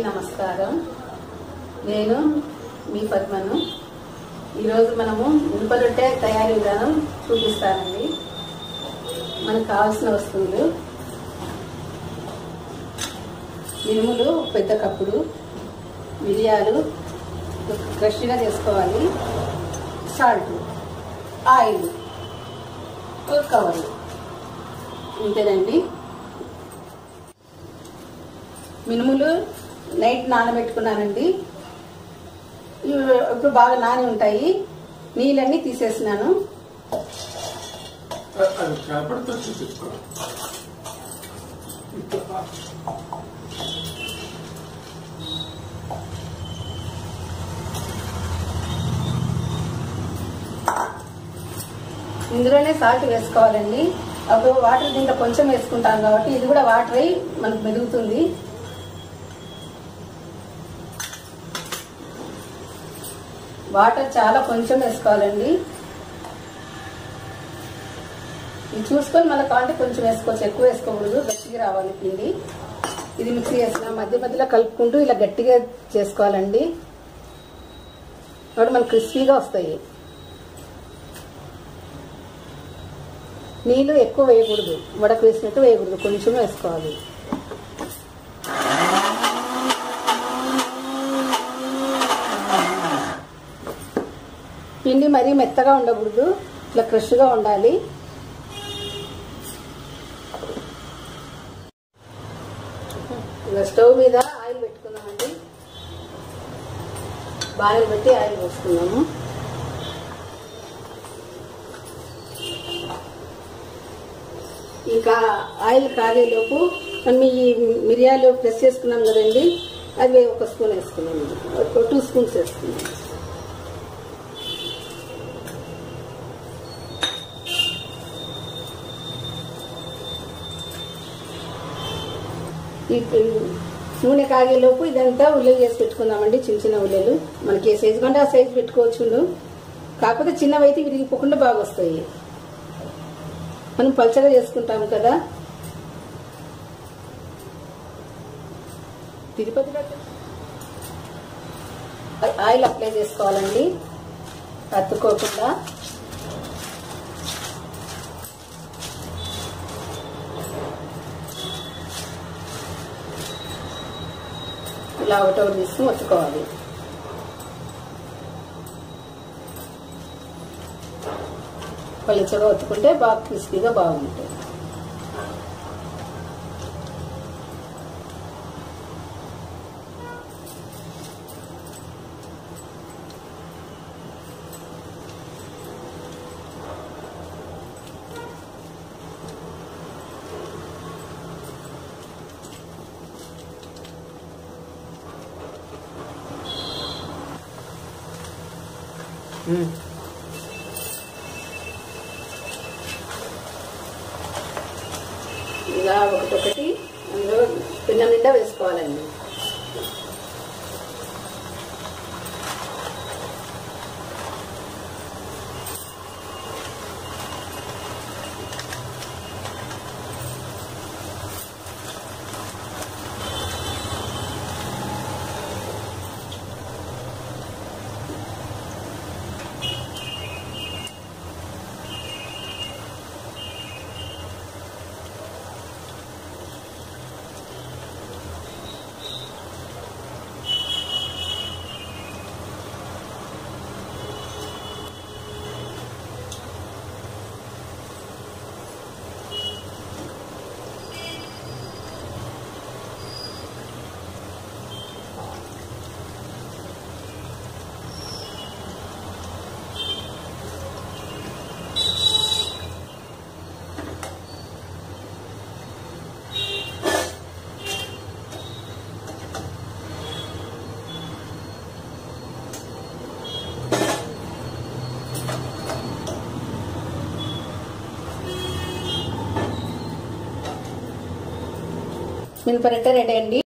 నమస్కారం నేను మీ పద్మను ఈరోజు మనము మినప రొట్టె తయారీ విధానం చూపిస్తానండి మనకు కావాల్సిన వస్తువులు మినుములు ఒక పెద్ద కప్పుడు మిరియాలు ఫ్రెష్గా చేసుకోవాలి సాల్ట్ ఆయిల్ ఒక కవర్లు ఇంతేనండి మినుములు నైట్ నానబెట్టుకున్నానండి ఇవి ఇప్పుడు బాగా నాని ఉంటాయి నీళ్ళన్నీ తీసేసినాను అది చేపడితో చూపించుకో ఇందులోనే సాల్ట్ వేసుకోవాలండి అప్పుడు వాటర్ దీంట్లో కొంచెం వేసుకుంటాం కాబట్టి ఇది కూడా వాటర్ అయి మనకు మెరుగుతుంది వాటర్ చాలా కొంచెం వేసుకోవాలండి ఇది చూసుకొని మళ్ళీ కావాలంటే కొంచెం వేసుకోవచ్చు ఎక్కువ వేసుకోకూడదు గట్టిగా రావాలి పిండి ఇది మిక్సీ చేసిన మధ్య మధ్యలో కలుపుకుంటూ ఇలా గట్టిగా చేసుకోవాలండి అప్పుడు మనకు క్రిస్పీగా వస్తాయి నీళ్ళు ఎక్కువ వేయకూడదు వడకు వేసినట్టు వేయకూడదు కొంచెం వేసుకోవాలి పిండి మరీ మెత్తగా ఉండకూడదు ఇట్లా క్రష్గా ఉండాలి ఇలా స్టవ్ మీద ఆయిల్ పెట్టుకుందామండి బాయిల్ పెట్టి ఆయిల్ పోసుకుందాము ఇంకా ఆయిల్ కాగేలోపు మనం ఈ మిరియాలు ప్రెస్ చేసుకున్నాం కదండి అది ఒక స్పూన్ వేసుకున్నాం ఒక టూ స్పూన్స్ వేసుకున్నాం ఈ నూనె కాగేలోపు ఇదంతా ఉల్లలు చేసి పెట్టుకుందామండి చిన్న చిన్న ఉల్లలు మనకి ఏ సైజు కంటే ఆ సైజు పెట్టుకోవచ్చు కాకపోతే చిన్నవి అయితే విరిగిపోకుండా బాగా వస్తాయి మనం పల్చగా చేసుకుంటాం కదా తిరుపతిలో ఆయిల్ అప్లై చేసుకోవాలండి అత్తుకోకుండా ఇలా ఒకటొకటి తీసుకుని ఒత్తుకోవాలి పలుచగా ఒత్తుకుంటే బాగా క్రిస్పీగా బాగుంటాయి ఇలా ఒకటొకటి అందులో పిన్న నిండా వేసుకోవాలండి మినపరొట్టె రెడీ అండి